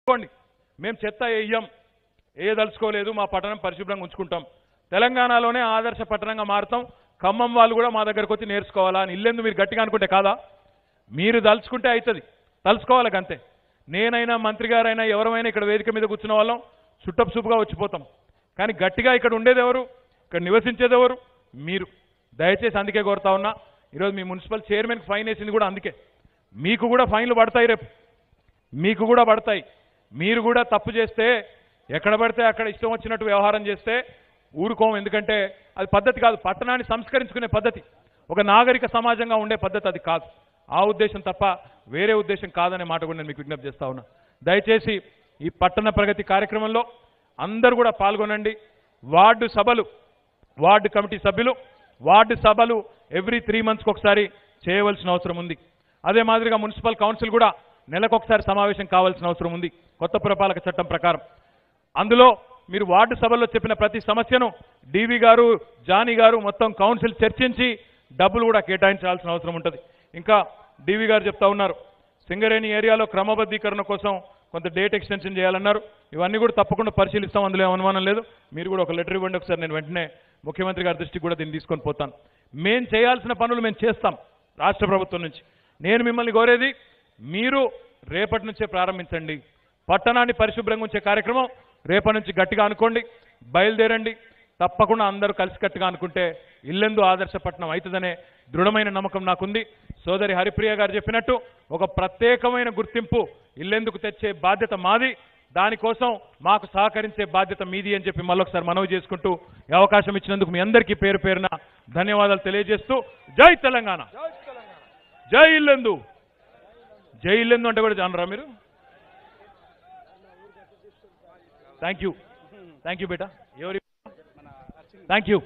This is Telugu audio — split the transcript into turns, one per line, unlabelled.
అనుకోండి మేము చెత్త వేయం వేయదలుచుకోలేదు మా పట్టణం పరిశుభ్రంగా ఉంచుకుంటాం తెలంగాణలోనే ఆదర్శ పట్టణంగా మారుతాం ఖమ్మం వాళ్ళు కూడా మా దగ్గరకు వచ్చి నేర్చుకోవాలా అని ఇల్లెందు మీరు గట్టిగా అనుకుంటే కాదా మీరు దలుచుకుంటే అవుతుంది తలుచుకోవాలి అంతే నేనైనా మంత్రి గారైనా ఎవరైనా ఇక్కడ వేదిక మీద కూర్చున్న వాళ్ళం చుట్టపు చూపుగా వచ్చిపోతాం కానీ గట్టిగా ఇక్కడ ఉండేది ఎవరు ఇక్కడ నివసించేది ఎవరు మీరు దయచేసి అందుకే కోరుతా ఉన్నా ఈరోజు మీ మున్సిపల్ చైర్మన్కి ఫైన్ వేసింది కూడా అందుకే మీకు కూడా ఫైన్లు పడతాయి రేపు మీకు కూడా పడతాయి మీరు కూడా తప్పు చేస్తే ఎక్కడ పడితే అక్కడ ఇష్టం వచ్చినట్టు వ్యవహారం చేస్తే ఊరుకోం ఎందుకంటే అది పద్ధతి కాదు పట్టణాన్ని సంస్కరించుకునే పద్ధతి ఒక నాగరిక సమాజంగా ఉండే పద్ధతి అది కాదు ఆ ఉద్దేశం తప్ప వేరే ఉద్దేశం కాదనే మాట కూడా నేను మీకు విజ్ఞప్తి చేస్తా ఉన్నా దయచేసి ఈ పట్టణ ప్రగతి కార్యక్రమంలో అందరూ కూడా పాల్గొనండి వార్డు సభలు వార్డు కమిటీ సభ్యులు వార్డు సభలు ఎవ్రీ త్రీ మంత్స్కి ఒకసారి చేయవలసిన అవసరం ఉంది అదే మాదిరిగా మున్సిపల్ కౌన్సిల్ కూడా నెలకొకసారి సమావేశం కావాల్సిన అవసరం ఉంది కొత్త పురపాలక చట్టం ప్రకారం అందులో మీరు వార్డు సభల్లో చెప్పిన ప్రతి సమస్యను డీవీ గారు జానీ గారు మొత్తం కౌన్సిల్ చర్చించి డబ్బులు కూడా కేటాయించాల్సిన అవసరం ఉంటుంది ఇంకా డీవీ గారు చెప్తా ఉన్నారు సింగరేణి ఏరియాలో క్రమబద్ధీకరణ కోసం కొంత డేట్ ఎక్స్టెన్షన్ చేయాలన్నారు ఇవన్నీ కూడా తప్పకుండా పరిశీలిస్తాం అందులో ఏం అనుమానం లేదు మీరు కూడా ఒక లెటర్ ఇవ్వండి ఒకసారి నేను వెంటనే ముఖ్యమంత్రి గారి దృష్టికి కూడా దీన్ని తీసుకొని పోతాను మేం చేయాల్సిన పనులు మేము చేస్తాం రాష్ట్ర ప్రభుత్వం నుంచి నేను మిమ్మల్ని కోరేది మీరు రేపటి నుంచే ప్రారంభించండి పట్టణాన్ని పరిశుభ్రంగా ఉంచే కార్యక్రమం రేపటి నుంచి గట్టిగా అనుకోండి బయలుదేరండి తప్పకుండా అందరూ కలిసికట్టుగా అనుకుంటే ఇల్లెందు ఆదర్శ పట్టణం అవుతుందనే దృఢమైన నమ్మకం నాకుంది సోదరి హరిప్రియ గారు చెప్పినట్టు ఒక ప్రత్యేకమైన గుర్తింపు ఇల్లెందుకు తెచ్చే బాధ్యత మాది దానికోసం మాకు సహకరించే బాధ్యత మీది అని చెప్పి మళ్ళొకసారి మనవి చేసుకుంటూ ఈ అవకాశం ఇచ్చినందుకు మీ అందరికీ పేరు పేరున ధన్యవాదాలు తెలియజేస్తూ జై తెలంగాణ జై ఇల్లెందు జై ఇల్లెందు అంటే కూడా అనరా మీరు థ్యాంక్ యూ థ్యాంక్ యూ బేటా ఎవరి థ్యాంక్ యూ